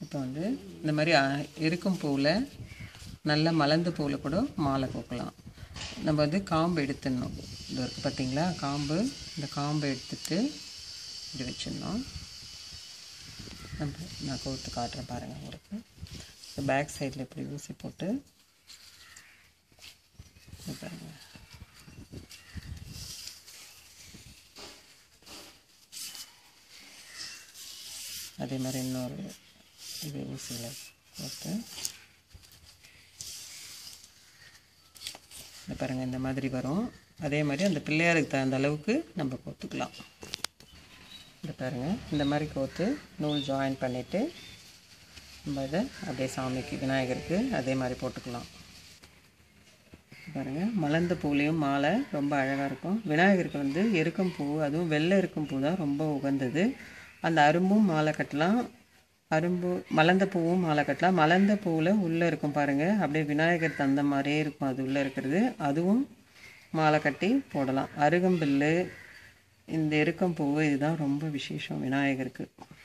இப்போ வந்து இந்த மாதிரி அ- இருக்கும் பூவில் நல்ல மலர்ந்த பூவில் கூட மாலை கோக்கலாம் நம்ம வந்து காம்பு எடுத்துடணும் இது இருக்குது பார்த்தீங்களா காம்பு இந்த காம்பை எடுத்துட்டு இப்படி வச்சிடணும் நம்ம நான் கோர்த்து காட்டுறேன் பாருங்கள் உங்களுக்கு இந்த பேக் சைடில் இப்படி ஊசி போட்டு இது பாருங்க அதே மாதிரி இன்னொரு இது ஊசியில் போட்டு இந்த பாருங்கள் இந்த மாதிரி வரும் அதே மாதிரி அந்த பிள்ளையாருக்கு தகுந்த அளவுக்கு நம்ம கோத்துக்கலாம் இந்த பாருங்கள் இந்த மாதிரி கோத்து நூல் ஜாயின் பண்ணிவிட்டு நம்ம இதை அப்படியே சாமிக்கு விநாயகருக்கு அதே மாதிரி போட்டுக்கலாம் பாருங்கள் மலர்ந்த பூலையும் மாலை ரொம்ப அழகாக இருக்கும் விநாயகருக்கு வந்து எருக்கம் பூ அதுவும் வெள்ளை இருக்கும் பூ தான் ரொம்ப உகந்தது அந்த அரும்பும் மாலை கட்டலாம் அரும்பு மலர்ந்த பூவும் மாலை கட்டலாம் மலர்ந்த பூவில் உள்ளே இருக்கும் பாருங்கள் அப்படியே விநாயகர் தந்த மாதிரியே இருக்கும் அது உள்ளே இருக்கிறது அதுவும் மாலை கட்டி போடலாம் அருகம்பில்லு இந்த எருக்கம் பூவு இதுதான் ரொம்ப விசேஷம் விநாயகருக்கு